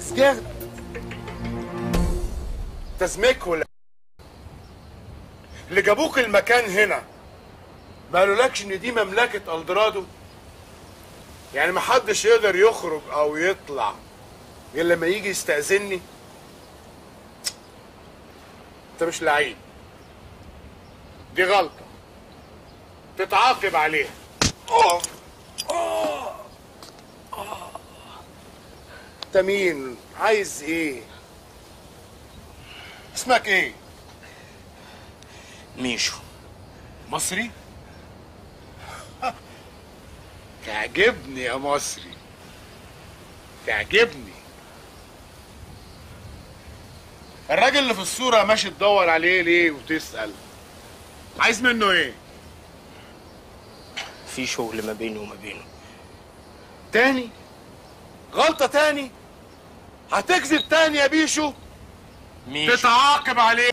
سجارة تزميك ولا اللي جابوك المكان هنا ما قالولكش ان دي مملكة الدرادو يعني محدش يقدر يخرج او يطلع غير لما يجي يستأذني انت مش لعيب دي غلطة تتعاقب عليها أوه. أوه. أوه. انت مين عايز ايه اسمك ايه ميشو مصري تعجبني يا مصري تعجبني الراجل اللي في الصورة ماشي تدور عليه ليه وتسأل عايز منه ايه في شغل ما بيني وما بينه تاني غلطة تاني هتكذب تاني يا بيشو ميشو تتعاقب عليه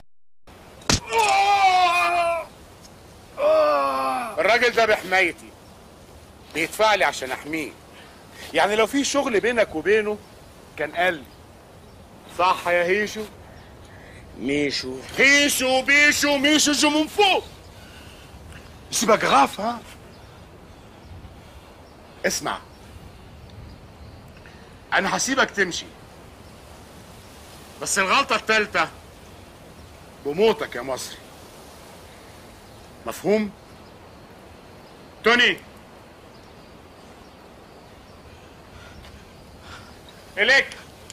الراجل ده بحمايتي بيدفع لي عشان احميه يعني لو في شغل بينك وبينه كان قال لي صح يا هيشو ميشو هيشو بيشو ميشو جو من فوق سيبك غاف ها اسمع انا هسيبك تمشي بس الغلطة التالتة بموتك يا مصري مفهوم؟ توني إليك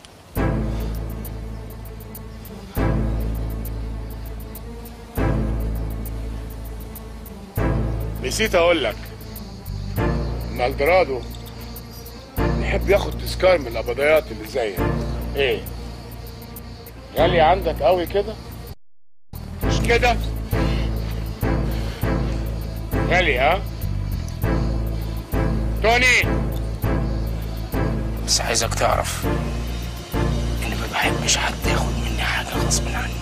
نسيت اقول لك ان الدرادو يحب ياخد تذكار من القبضيات اللي زيك ايه غالية عندك قوي كده مش كده غالي ها توني بس عايزك تعرف اني ما بحبش حد ياخد مني حاجه غصب عني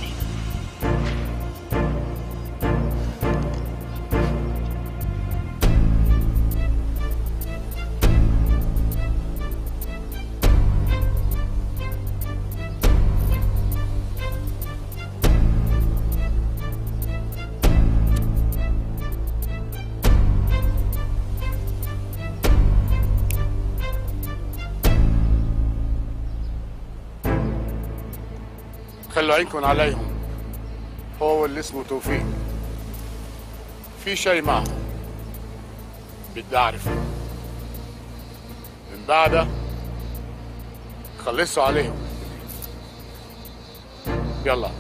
خلوا عينكم عليهم هو اللي اسمه توفيق في شيء معه بدي اعرفه من بعده خلصوا عليهم يلا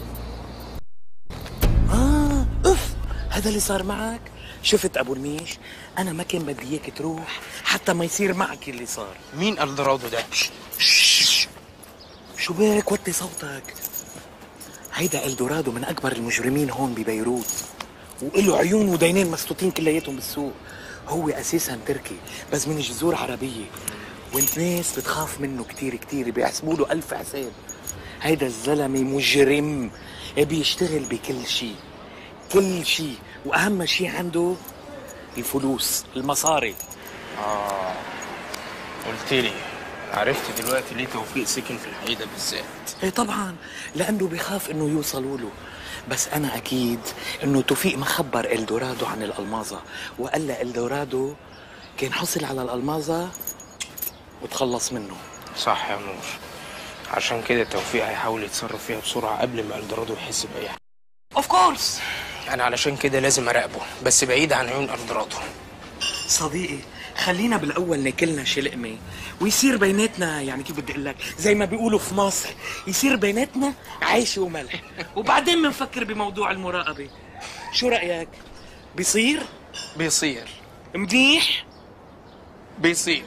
آه أف هذا اللي صار معك شفت أبو الميش أنا ما كان بدي إياك تروح حتى ما يصير معك اللي صار مين الدرادو ده شش. شو بك وطي صوتك هيدا الدورادو من أكبر المجرمين هون ببيروت وإله عيون ودينين مسطوطين كلياتهم بالسوق هو أساسا تركي بس من جذور عربية والناس بتخاف منه كتير كتير بيحسبوا له ألف حساب هيدا الزلمة مجرم بيشتغل بكل شيء كل شيء وأهم شيء عنده الفلوس المصاري اه قلت لي عرفت دلوقتي ليه توفيق سكن في الحي ده بالذات ايه طبعا لانه بيخاف انه يوصلوا له بس انا اكيد انه توفيق ما خبر الدورادو عن الالمازه وقال له الدورادو كان حصل على الالمازه وتخلص منه صح يا نور عشان كده توفيق هيحاول يتصرف فيها بسرعه قبل ما الدرادو يحس باي حاجه اوف كورس انا علشان كده لازم اراقبه بس بعيد عن عيون الدرادو صديقي خلينا بالاول ناكلنا شي لقمه ويصير بيناتنا يعني كيف بدي اقول لك زي ما بيقولوا في مصر يصير بيناتنا عيش وملح وبعدين بنفكر بموضوع المراقبه شو رايك بيصير بيصير منيح بيصير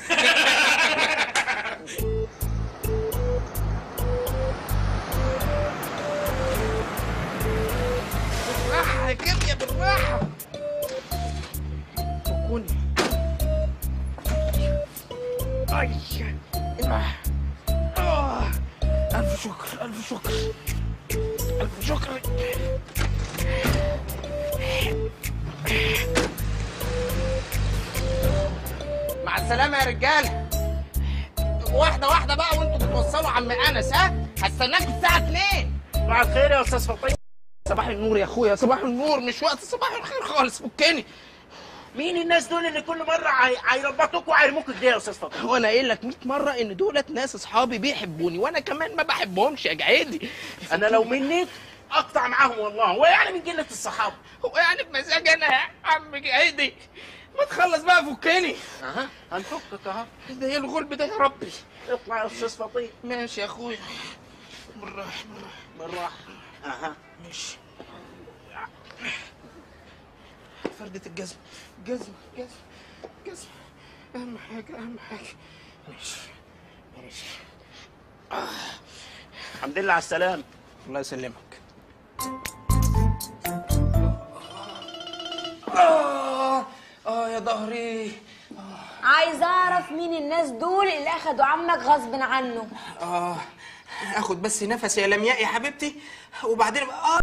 بالراحة يا كيميا بالراحة فكوني أي آه. آه. ألف شكر ألف شكر ألف شكر مع السلامة يا رجالة واحدة واحدة بقى وانتوا بتوصلوا عم انس ها هستناك الساعه 2 صباح الخير يا استاذ فطين صباح النور يا اخويا صباح النور مش وقت صباح الخير خالص فكني مين الناس دول اللي كل مره هي- هيربطوك وهيرموك كده يا استاذ فطين هو انا قايل لك 100 مره ان دولت ناس اصحابي بيحبوني وانا كمان ما بحبهمش يا جعيدي انا لو منك اقطع معاهم والله هو يعني من قله الصحابه هو يعني بمزاج انا يا عم جعيدي ما تخلص بقى فكني اها هنفكك اهو ده ايه الغلب ده يا ربي اطلع يا استاذ فطين ماشي يا اخويا بالراحه بالراحه بالراحه اها ماشي فردة الجزمة جزمة جزمة جزمة أهم حاجة أهم حاجة ماشي ماشي الحمد لله على السلامه الله يسلمك آه آه يا ظهري عايز اعرف مين الناس دول اللي اخدوا عمك غصب عنه آه آخد بس نفس يا لمياء يا حبيبتي وبعدين آه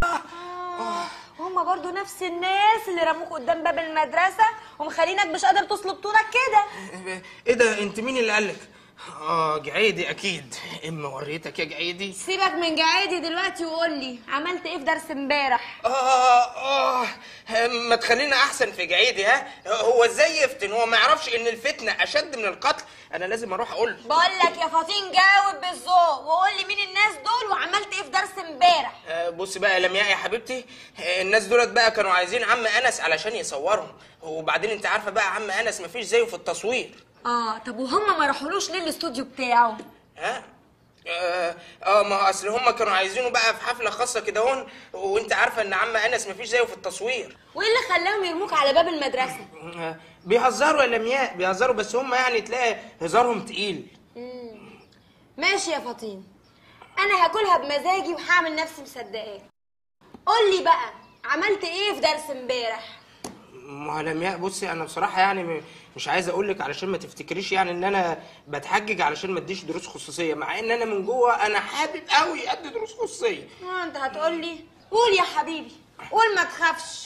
هما برضو نفس الناس اللي رموك قدام باب المدرسة ومخلينك مش قادر تصلب طولك كده إيه ده أنت مين اللي قالك؟ آه جعيدي أكيد إما وريتك يا جعيدي سيبك من جعيدي دلوقتي وقول لي عملت ايه في درس امبارح آه آه ما تخلينا أحسن في جعيدي ها هو إزاي يفتن هو ما يعرفش إن الفتنة أشد من القتل أنا لازم أروح أقول له. بقول لك يا فاطين جاوب بالذوق وقول لي مين الناس دول وعملت ايه في درس امبارح آه، بص بقى يا لمياء يا حبيبتي آه، الناس دولت بقى كانوا عايزين عم انس علشان يصورهم وبعدين انت عارفه بقى عم انس مفيش زيه في التصوير اه طب وهم ما راحولوش ليه الاستوديو بتاعه ها اه آه، ما اصل هم كانوا عايزينه بقى في حفله خاصه كده هون وانت عارفه ان عم انس مفيش زيه في التصوير وايه اللي خلاهم يرموك على باب المدرسة آه، بيهزروا يا لمياء بيهزروا بس هم يعني تلاقي هزارهم تقيل ماشي يا فاطين انا هاكلها بمزاجي وهعمل نفسي مصدقاك قول لي بقى عملت ايه في درس امبارح ما هو لمياء بصي انا بصراحه يعني م- مش عايز اقول لك علشان ما تفتكريش يعني ان انا بتحجج علشان ما اديش دروس خصوصيه مع ان انا من جوه انا حابب قوي ادي دروس خصوصيه اه انت هتقول لي قول يا حبيبي قول ما تخافش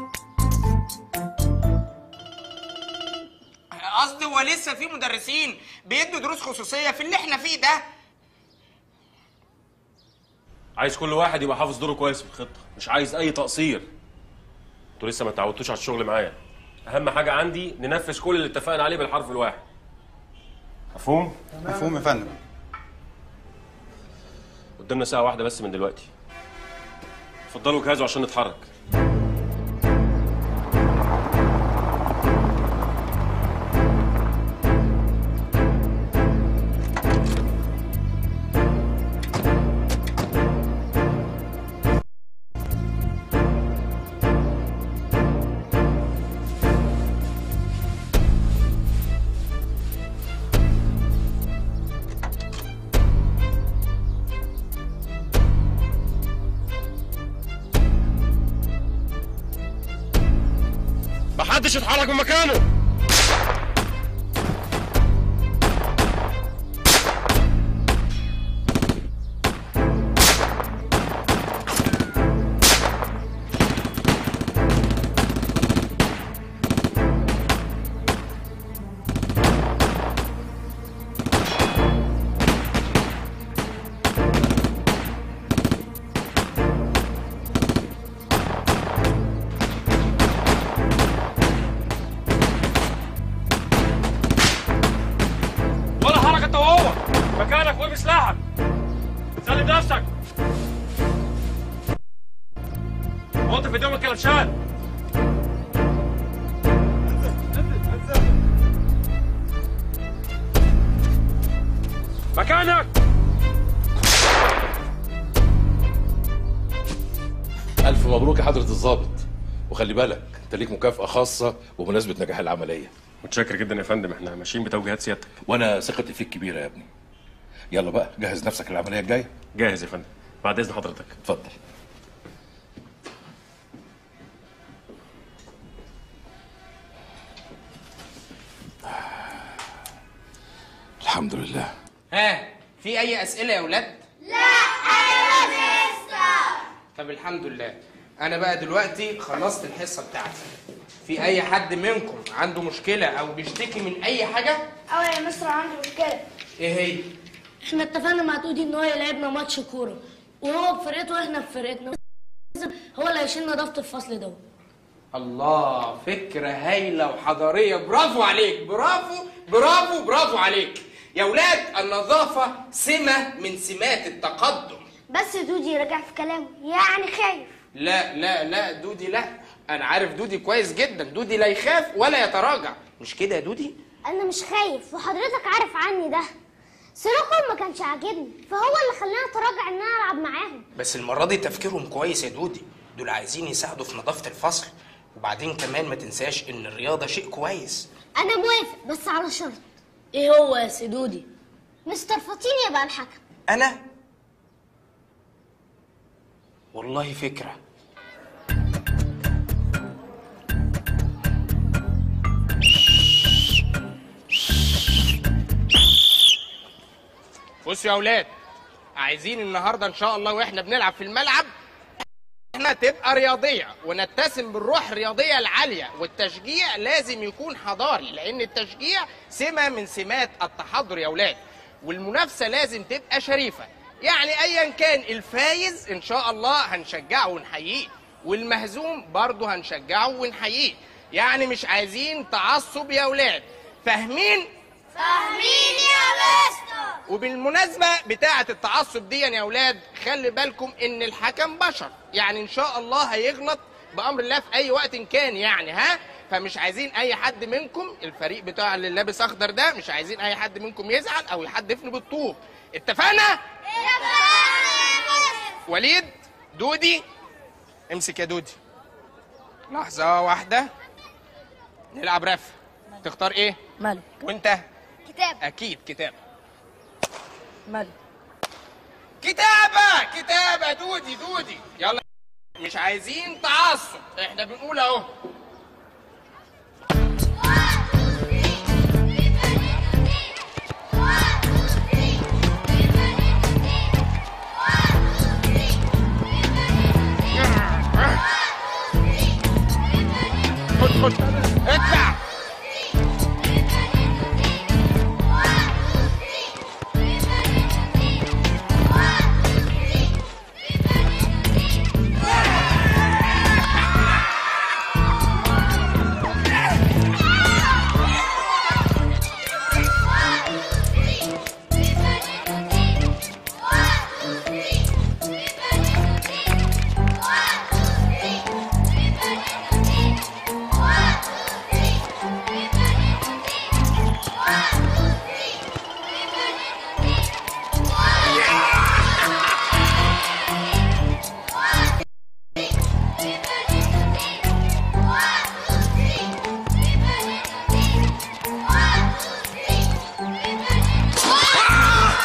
قصدي هو لسه في مدرسين بيدوا دروس خصوصيه في اللي احنا فيه ده عايز كل واحد يبقى حافظ دوره كويس في الخطه مش عايز اي تقصير انتوا لسه ما اتعودتوش على الشغل معايا اهم حاجه عندي ننفذ كل اللي اتفقنا عليه بالحرف الواحد مفهوم مفهوم يا فندم قدامنا ساعه واحده بس من دلوقتي اتفضلوا جهزوا عشان نتحرك محدش يتحرك من مكانه ولا حركه انت وهو مكانك وقف سلاحك سلم نفسك حط في ايديهم الكلبشات مكانك ألف مبروك يا حضرة الضابط وخلي بالك أنت ليك مكافأة خاصة بمناسبة نجاح العملية متشكر جدا يا فندم احنا ماشيين بتوجيهات سيادتك وأنا ثقتي فيك كبيرة يا ابني يلا بقى جهز نفسك للعملية الجاية جاهز يا فندم بعد اذن حضرتك اتفضل الحمد لله ها في اي اسئله يا اولاد لا ايوه طب الحمد لله انا بقى دلوقتي خلصت الحصه بتاعتي في اي حد منكم عنده مشكله او بيشتكي من اي حاجه اه يا مستر عندي مشكلة ايه هي احنا اتفقنا مع دودي ان هو يلعبنا ماتش كوره وهو بفرقته واحنا بفرقتنا هو اللي هيشيل نظافه الفصل ده الله فكرة هايلة وحضارية برافو عليك برافو برافو برافو عليك يا ولاد النظافة سمة من سمات التقدم بس دودي رجع في كلامه يعني خايف لا لا لا دودي لا انا عارف دودي كويس جدا دودي لا يخاف ولا يتراجع مش كده يا دودي انا مش خايف وحضرتك عارف عني ده سلوكهم ما كانش عاجبني فهو اللي خلاني اتراجع ان انا العب معاهم بس المرة دي تفكيرهم كويس يا دودي دول عايزين يساعدوا في نظافة الفصل وبعدين كمان ما تنساش ان الرياضة شيء كويس انا موافق بس على شرط ايه هو يا سيدودي مستر فطين يبقى الحكم انا والله فكرة بصوا يا اولاد عايزين النهارده ان شاء الله واحنا بنلعب في الملعب احنا تبقى رياضيه ونتسم بالروح الرياضيه العاليه والتشجيع لازم يكون حضاري لان التشجيع سمه من سمات التحضر يا اولاد والمنافسه لازم تبقى شريفه يعني ايا كان الفايز ان شاء الله هنشجعه ونحييه والمهزوم برضه هنشجعه ونحييه يعني مش عايزين تعصب يا اولاد فاهمين فاهمين يا مستر وبالمناسبة بتاعة التعصب دي يا أولاد خلي بالكم إن الحكم بشر يعني إن شاء الله هيغلط بأمر الله في أي وقت كان يعني ها فمش عايزين أي حد منكم الفريق بتاع اللي لابس أخضر ده مش عايزين أي حد منكم يزعل أو يحدفني بالطوب اتفقنا؟ وليد دودي امسك يا دودي لحظة واحدة نلعب رف تختار ايه؟ ملك وانت؟ كتاب أكيد كتاب ملك كتابة كتابة دودي دودي يلا مش عايزين تعصب احنا بنقول اهو خد خد اطلع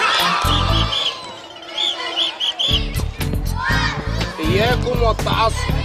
إياكم والتعصب